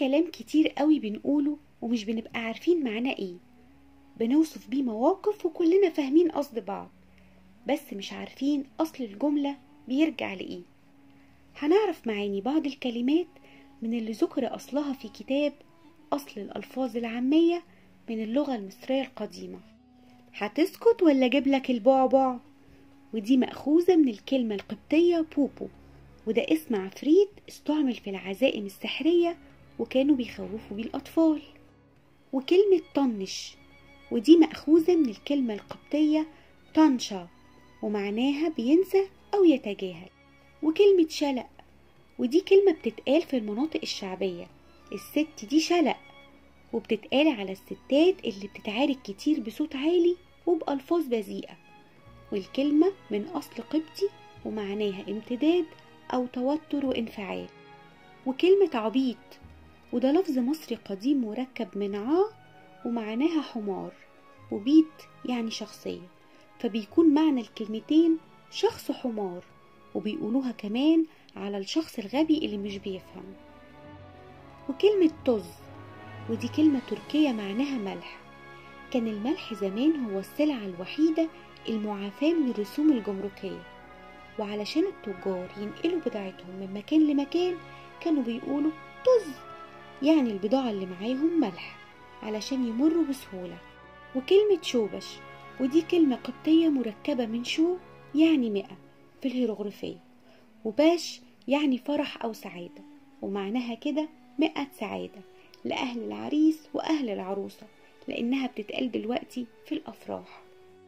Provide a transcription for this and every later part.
كلام كتير قوي بنقوله ومش بنبقى عارفين معناه ايه بنوصف بيه مواقف وكلنا فاهمين قصد بعض بس مش عارفين أصل الجملة بيرجع لإيه هنعرف معاني بعض الكلمات من اللي ذكر أصلها في كتاب أصل الألفاظ العامية من اللغة المصرية القديمة هتسكت ولا أجيب لك البعبع ودي مأخوذة من الكلمة القبطية بوبو وده اسم عفريت استعمل في العزائم السحرية وكانوا بيخوفوا بيه الأطفال وكلمة طنش ودي مأخوذة من الكلمة القبطية طنشا ومعناها بينسى أو يتجاهل وكلمة شلق ودي كلمة بتتقال في المناطق الشعبية الست دي شلق وبتتقال على الستات اللي بتتعارك كتير بصوت عالي وبألفاظ بذيئة والكلمة من أصل قبطي ومعناها امتداد أو توتر وانفعال وكلمة عبيط وده لفظ مصري قديم مركب من عا ومعناها حمار وبيت يعني شخصية فبيكون معنى الكلمتين شخص حمار وبيقولوها كمان على الشخص الغبي اللي مش بيفهم وكلمة طز ودي كلمة تركية معناها ملح كان الملح زمان هو السلعة الوحيدة المعافاة من الرسوم الجمركية وعلشان التجار ينقلوا بضاعتهم من مكان لمكان كانوا بيقولوا طز يعني البضاعة اللي معاهم ملح علشان يمروا بسهولة وكلمة شوبش ودي كلمة قبطية مركبة من شو يعني مئة في الهيروغليفية وباش يعني فرح أو سعادة ومعناها كده مئة سعادة لأهل العريس وأهل العروسة لأنها بتتقال دلوقتي في الأفراح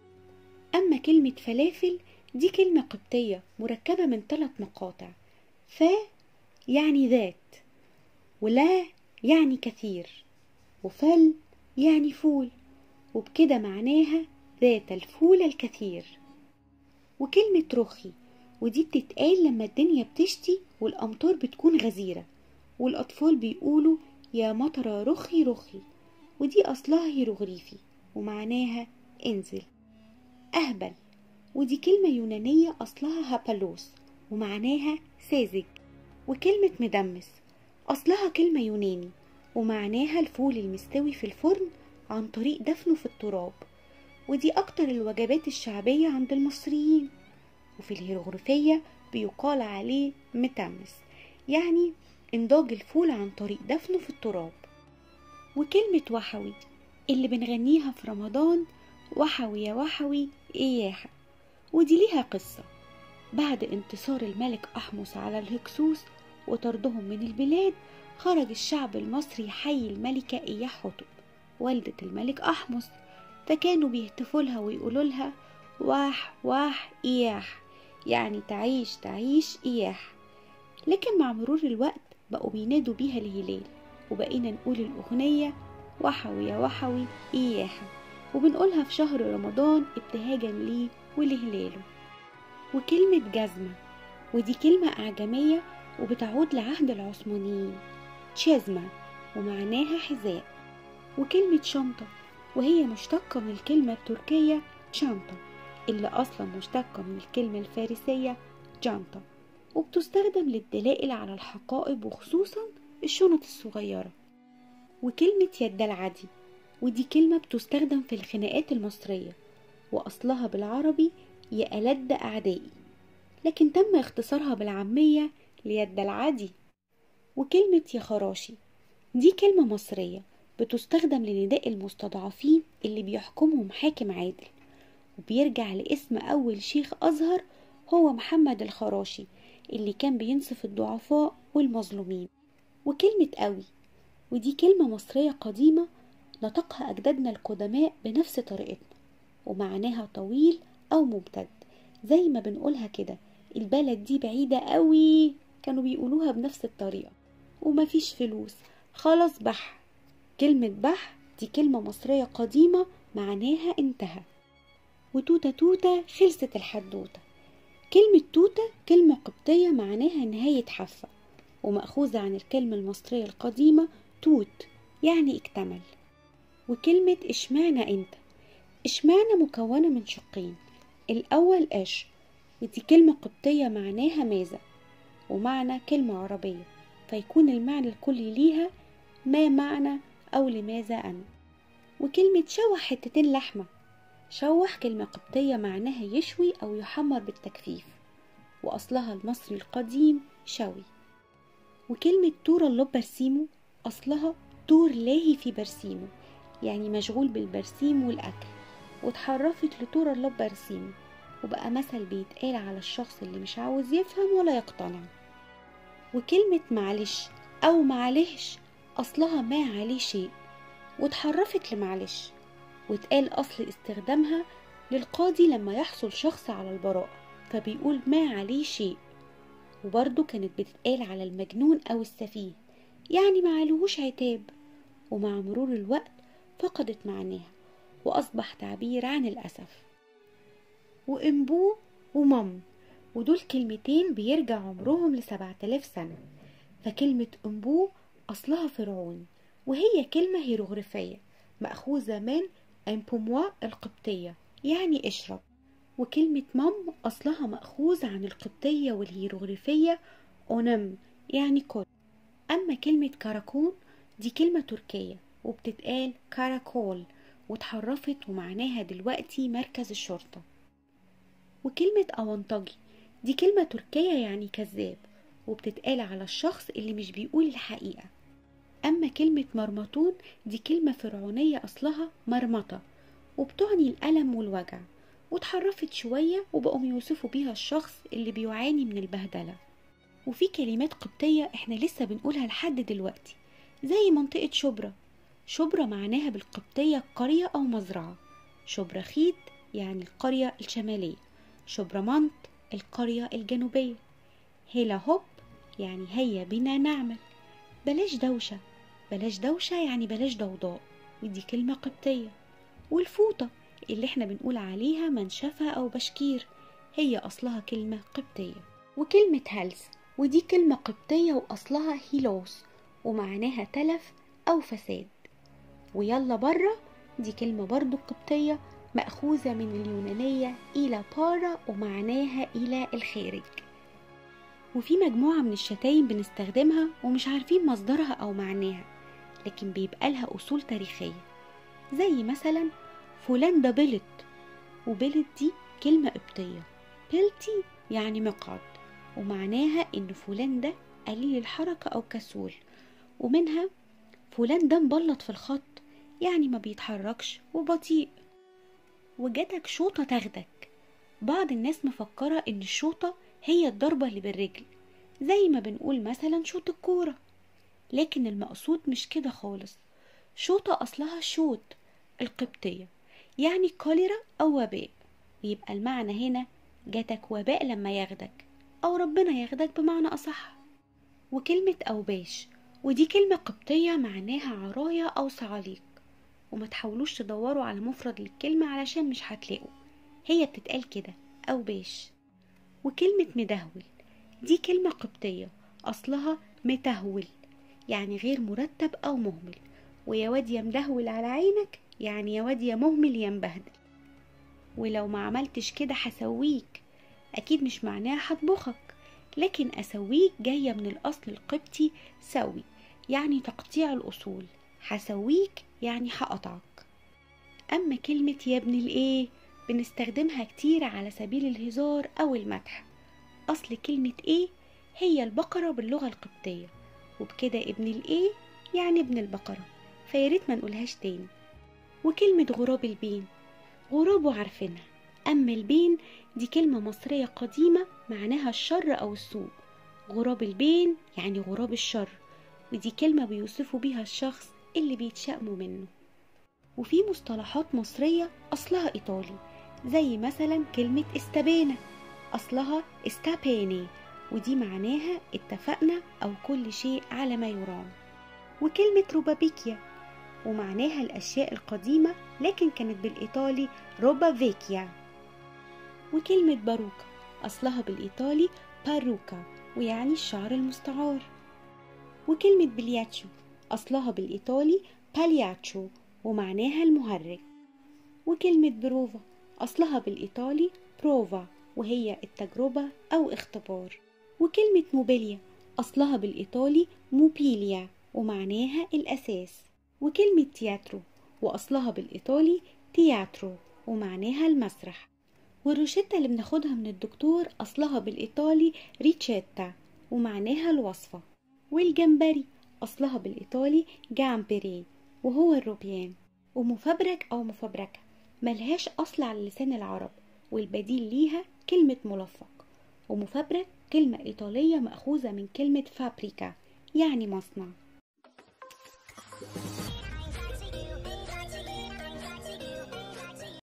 أما كلمة فلافل دي كلمة قبطية مركبة من ثلاث مقاطع ف يعني ذات ولا يعني كثير وفل يعني فول وبكده معناها ذات الفول الكثير وكلمة رخي ودي بتتقال لما الدنيا بتشتي والأمطار بتكون غزيرة والأطفال بيقولوا يا مطر رخي رخي ودي أصلها هيروغليفي ومعناها انزل أهبل ودي كلمة يونانية أصلها هابالوس ومعناها ساذج وكلمة مدمس أصلها كلمة يوناني ومعناها الفول المستوي في الفرن عن طريق دفنه في التراب ودي أكتر الوجبات الشعبية عند المصريين وفي الهيروغليفية بيقال عليه متمس يعني انضاج الفول عن طريق دفنه في التراب وكلمة وحوي اللي بنغنيها في رمضان وحوي يا وحوي إياها ودي ليها قصة بعد انتصار الملك أحمس على الهكسوس وطردهم من البلاد خرج الشعب المصري حي الملكة إياه حطب والدة الملك أحمس فكانوا بيهتفوا لها ويقولوا لها واح واح إياح يعني تعيش تعيش إياح لكن مع مرور الوقت بقوا بينادوا بيها الهلال وبقينا نقول الأغنية وحوي يا وحوي إياها وبنقولها في شهر رمضان ابتهاجا ليه ولهلاله وكلمة جزمة ودي كلمة أعجمية وبتعود لعهد العثمانيين تشازمة ومعناها حذاء وكلمة شنطة وهي مشتقة من الكلمة التركية شانطة اللي أصلا مشتقة من الكلمة الفارسية جانطة وبتستخدم للدلائل على الحقائب وخصوصا الشنط الصغيرة وكلمة يد العدي ودي كلمة بتستخدم في الخناقات المصرية وأصلها بالعربي يا ألد أعدائي لكن تم اختصارها بالعامية ليد العدي وكلمة يا خراشي دي كلمة مصرية بتستخدم لنداء المستضعفين اللي بيحكمهم حاكم عادل وبيرجع لاسم أول شيخ أزهر هو محمد الخراشي اللي كان بينصف الضعفاء والمظلومين وكلمة قوي ودي كلمة مصرية قديمة نطقها أجدادنا القدماء بنفس طريقتنا ومعناها طويل أو ممتد زي ما بنقولها كده البلد دي بعيدة قوي كانوا بيقولوها بنفس الطريقة ومفيش فلوس خلاص بح كلمة بح دي كلمة مصرية قديمة معناها انتهى وتوتة توتة خلصت الحدوتة كلمة توتة كلمة قبطية معناها نهاية حافة ومأخوذة عن الكلمة المصرية القديمة توت يعني اكتمل وكلمة اشمعنى انت اشمعنى مكونة من شقين الأول اش ودي كلمة قبطية معناها ماذا ومعنى كلمة عربية فيكون المعنى الكلي ليها ما معنى أو لماذا أنا وكلمة شوح حتتين لحمة شوح كلمة قبطية معناها يشوي أو يحمر بالتجفيف وأصلها المصري القديم شوي وكلمة تور الله برسيمو أصلها تور لاهي في برسيمو يعني مشغول بالبرسيم والأكل واتحرفت لتور الله برسيمو وبقى مثل بيتقال على الشخص اللي مش عاوز يفهم ولا يقتنع وكلمة معلش أو معلش أصلها ما عليه شيء واتحرفت لمعلش واتقال أصل استخدامها للقاضي لما يحصل شخص على البراءة فبيقول ما عليه شيء وبرضه كانت بتتقال على المجنون أو السفيه يعني ما عليهوش عتاب ومع مرور الوقت فقدت معناها وأصبح تعبير عن الأسف وإنبو ومم ودول كلمتين بيرجع عمرهم لسبعة آلاف سنة فكلمة إنبو أصلها فرعوني وهي كلمة هيروغليفية مأخوذة من أمبوموا القبطية يعني اشرب وكلمة مم أصلها مأخوذ عن القبطية والهيروغليفية أونم يعني كل أما كلمة كاراكون دي كلمة تركية وبتتقال كاراكول واتحرفت ومعناها دلوقتي مركز الشرطة وكلمة أونطجي دي كلمة تركية يعني كذاب وبتتقال على الشخص اللي مش بيقول الحقيقة أما كلمة مرمطون دي كلمة فرعونية أصلها مرمطة وبتعني الألم والوجع واتحرفت شوية وبقوا يوصفوا بيها الشخص اللي بيعاني من البهدلة وفي كلمات قبطية احنا لسه بنقولها لحد دلوقتي زي منطقة شبرا شبرا معناها بالقبطية قرية أو مزرعة شبرا خيت يعني القرية الشمالية شبرا منط القرية الجنوبية هيلا هوب يعني هيا بنا نعمل بلاش دوشة بلاش دوشة يعني بلاش ضوضاء ودي كلمة قبطية والفوطة اللي احنا بنقول عليها منشفة أو بشكير هي أصلها كلمة قبطية وكلمة هلس ودي كلمة قبطية وأصلها هيلوس ومعناها تلف أو فساد ويلا برا دي كلمة برضو قبطية مأخوذة من اليونانية إلى بارا ومعناها إلى الخارج وفي مجموعة من الشتايم بنستخدمها ومش عارفين مصدرها أو معناها لكن بيبقى لها أصول تاريخية زي مثلا فلان ده بلت وبلت دي كلمة قبطية بلتي يعني مقعد ومعناها إن فلان ده قليل الحركة أو كسول ومنها فلان ده مبلط في الخط يعني ما بيتحركش وبطيء وجاتك شوطة تاخدك بعض الناس مفكرة إن الشوطة هي الضربة اللي بالرجل زي ما بنقول مثلا شوط الكورة لكن المقصود مش كده خالص شوطة أصلها شوط القبطية يعني كوليرا أو وباء ويبقى المعنى هنا جاتك وباء لما ياخدك أو ربنا ياخدك بمعنى أصح وكلمة أوباش ودي كلمة قبطية معناها عراية أو صعاليق وما تحاولوش تدوروا على مفرد للكلمة علشان مش هتلاقوا هي بتتقال كده أوباش وكلمة مدهول دي كلمة قبطية أصلها متهول يعني غير مرتب أو مهمل ويا واد يا مدهول على عينك يعني يا واد يا مهمل يا مبهدل ولو ما عملتش كده هسويك أكيد مش معناها هطبخك لكن أسويك جاية من الأصل القبطي سوي يعني تقطيع الأصول هسويك يعني هقطعك أما كلمة يا ابن الإيه بنستخدمها كتير على سبيل الهزار أو المدح أصل كلمة إيه هي البقرة باللغة القبطية وبكده ابن الإيه يعني ابن البقرة فياريت ما نقولهاش تاني وكلمة غراب البين غرابه عارفينها أما البين دي كلمة مصرية قديمة معناها الشر أو السوء غراب البين يعني غراب الشر ودي كلمة بيوصفوا بيها الشخص اللي بيتشائموا منه وفي مصطلحات مصرية أصلها إيطالي زي مثلا كلمة استبانة أصلها استابيني ودي معناها اتفقنا أو كل شيء على ما يرام وكلمة روبابيكيا ومعناها الأشياء القديمة لكن كانت بالإيطالي روبا فيكيا وكلمة باروكا أصلها بالإيطالي باروكا ويعني الشعر المستعار وكلمة بلياتشو أصلها بالإيطالي بالياتشو ومعناها المهرج وكلمة بروفا أصلها بالإيطالي بروفا وهي التجربة أو اختبار وكلمة موبيليا أصلها بالإيطالي موبيليا ومعناها الأساس وكلمة تياترو وأصلها بالإيطالي تياترو ومعناها المسرح والروشتة اللي بناخدها من الدكتور أصلها بالإيطالي ريتشيتا ومعناها الوصفة والجمبري أصلها بالإيطالي جامبري وهو الروبيان ومفبرك أو مفبركة ملهاش أصل على لسان العرب والبديل ليها كلمة ملفق ومفبرك كلمة إيطالية مأخوذة من كلمة فابريكا يعني مصنع